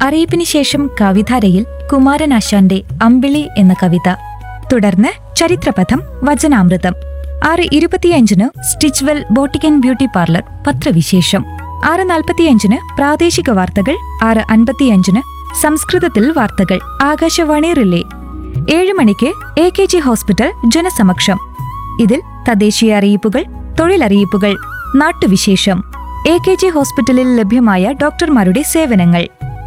അറിയിപ്പിന് ശേഷം കവിധാരയിൽ കുമാരനാശാന്റെ അമ്പിളി എന്ന കവിത തുടർന്ന് ചരിത്രപഥം വചനാമൃതം ആറ് ഇരുപത്തിയഞ്ചിന് സ്റ്റിച്ച്വെൽ ബോട്ടിക് ബ്യൂട്ടി പാർലർ പത്രവിശേഷം ആറ് നാൽപ്പത്തിയഞ്ചിന് പ്രാദേശിക വാർത്തകൾ ആറ് അൻപത്തിയഞ്ചിന് സംസ്കൃതത്തിൽ വാർത്തകൾ ആകാശവാണി റിലേ ഏഴ് മണിക്ക് എ കെ ജി ഹോസ്പിറ്റൽ ജനസമക്ഷം ഇതിൽ തദ്ദേശീയ അറിയിപ്പുകൾ തൊഴിലറിയിപ്പുകൾ നാട്ടുവിശേഷം എ കെ ജി ഹോസ്പിറ്റലിൽ ലഭ്യമായ ഡോക്ടർമാരുടെ സേവനങ്ങൾ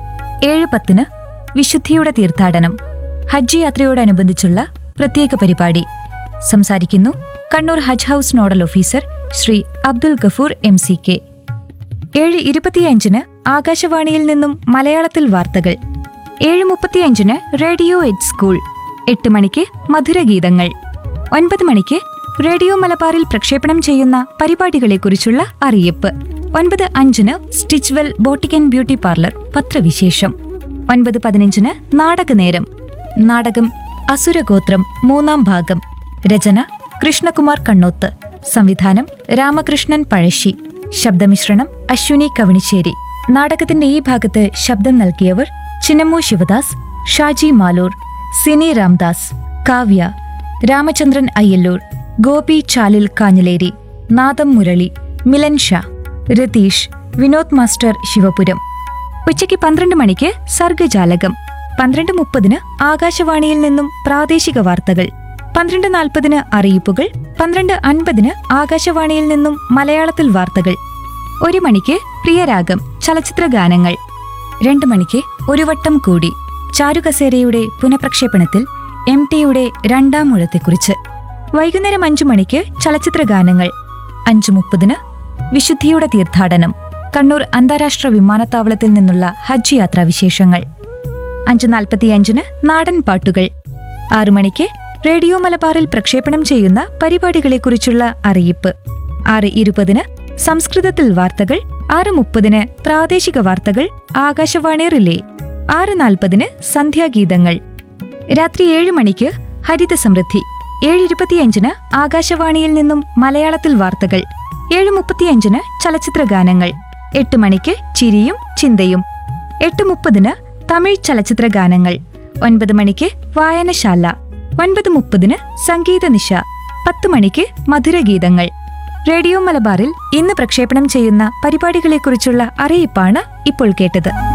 ഏഴ് പത്തിന് വിശുദ്ധിയുടെ തീർത്ഥാടനം ഹജ്ജ് യാത്രയോടനുബന്ധിച്ചുള്ള പ്രത്യേക പരിപാടി സംസാരിക്കുന്നു Kannur Hajj house nodal officer Shri Abdul Gafoor M C K ഏഴ് ഇരുപത്തിയഞ്ചിന് ആകാശവാണിയിൽ നിന്നും മലയാളത്തിൽ വാർത്തകൾ ഏഴ് മുപ്പത്തിയഞ്ചിന് റേഡിയോ എഡ് സ്കൂൾ എട്ട് മണിക്ക് മധുരഗീതങ്ങൾ ഒൻപത് മണിക്ക് റേഡിയോ മലബാറിൽ പ്രക്ഷേപണം ചെയ്യുന്ന പരിപാടികളെക്കുറിച്ചുള്ള അറിയിപ്പ് ഒൻപത് അഞ്ചിന് Stitchwell boutique and beauty parlour പത്രവിശേഷം ഒൻപത് പതിനഞ്ചിന് നാടകനേരം നാടകം അസുരഗോത്രം മൂന്നാം ഭാഗം രചന കൃഷ്ണകുമാർ കണ്ണോത്ത് സംവിധാനം രാമകൃഷ്ണൻ പഴശ്ശി ശബ്ദമിശ്രണം അശ്വിനി കവണിശ്ശേരി നാടകത്തിന്റെ ഈ ഭാഗത്ത് ശബ്ദം നൽകിയവർ ചിന്നമ്മു ശിവദാസ് ഷാജി മാലൂർ സിനി രാംദാസ് കാവ്യ രാമചന്ദ്രൻ അയ്യല്ലൂർ ഗോപി ചാലിൽ കാഞ്ഞിലേരി നാദം മുരളി മിലൻ ഷാ രതീഷ് വിനോദ് മാസ്റ്റർ ശിവപുരം ഉച്ചയ്ക്ക് പന്ത്രണ്ട് മണിക്ക് സർഗജാലകം പന്ത്രണ്ട് മുപ്പതിന് ആകാശവാണിയിൽ നിന്നും പ്രാദേശിക വാർത്തകൾ പന്ത്രണ്ട് നാൽപ്പതിന് അറിയിപ്പുകൾ പന്ത്രണ്ട് അൻപതിന് ആകാശവാണിയിൽ നിന്നും മലയാളത്തിൽ വാർത്തകൾ ഒരു മണിക്ക് പ്രിയരാഗം ചലച്ചിത്ര ഗാനങ്ങൾ രണ്ടു മണിക്ക് ഒരു വട്ടം കൂടി ചാരുകസേരയുടെ പുനഃപ്രക്ഷേപണത്തിൽ എം ടിയുടെ രണ്ടാം മുഴത്തെക്കുറിച്ച് വൈകുന്നേരം അഞ്ചു മണിക്ക് ചലച്ചിത്ര ഗാനങ്ങൾ അഞ്ചു മുപ്പതിന് വിശുദ്ധിയുടെ തീർത്ഥാടനം കണ്ണൂർ അന്താരാഷ്ട്ര വിമാനത്താവളത്തിൽ നിന്നുള്ള ഹജ്ജ് യാത്രാ വിശേഷങ്ങൾ അഞ്ച് നാൽപ്പത്തിയഞ്ചിന് നാടൻ പാട്ടുകൾ ആറു മണിക്ക് റേഡിയോ മലബാറിൽ പ്രക്ഷേപണം ചെയ്യുന്ന പരിപാടികളെക്കുറിച്ചുള്ള അറിയിപ്പ് ആറ് ഇരുപതിന് സംസ്കൃതത്തിൽ വാർത്തകൾ ആറ് മുപ്പതിന് പ്രാദേശിക വാർത്തകൾ ആകാശവാണി റിലേ ആറ് നാൽപ്പതിന് സന്ധ്യാഗീതങ്ങൾ രാത്രി ഏഴ് മണിക്ക് ഹരിത സമൃദ്ധി ഏഴ് ഇരുപത്തിയഞ്ചിന് ആകാശവാണിയിൽ നിന്നും മലയാളത്തിൽ വാർത്തകൾ ഏഴ് മുപ്പത്തിയഞ്ചിന് ചലച്ചിത്ര ഗാനങ്ങൾ എട്ട് മണിക്ക് ചിരിയും ചിന്തയും എട്ട് മുപ്പതിന് തമിഴ് ചലച്ചിത്ര ഗാനങ്ങൾ ഒൻപത് മണിക്ക് വായനശാല ഒൻപത് മുപ്പതിന് സംഗീത നിശ പത്ത് മണിക്ക് മധുരഗീതങ്ങൾ റേഡിയോ മലബാറിൽ ഇന്ന് പ്രക്ഷേപണം ചെയ്യുന്ന പരിപാടികളെക്കുറിച്ചുള്ള അറിയിപ്പാണ് ഇപ്പോൾ കേട്ടത്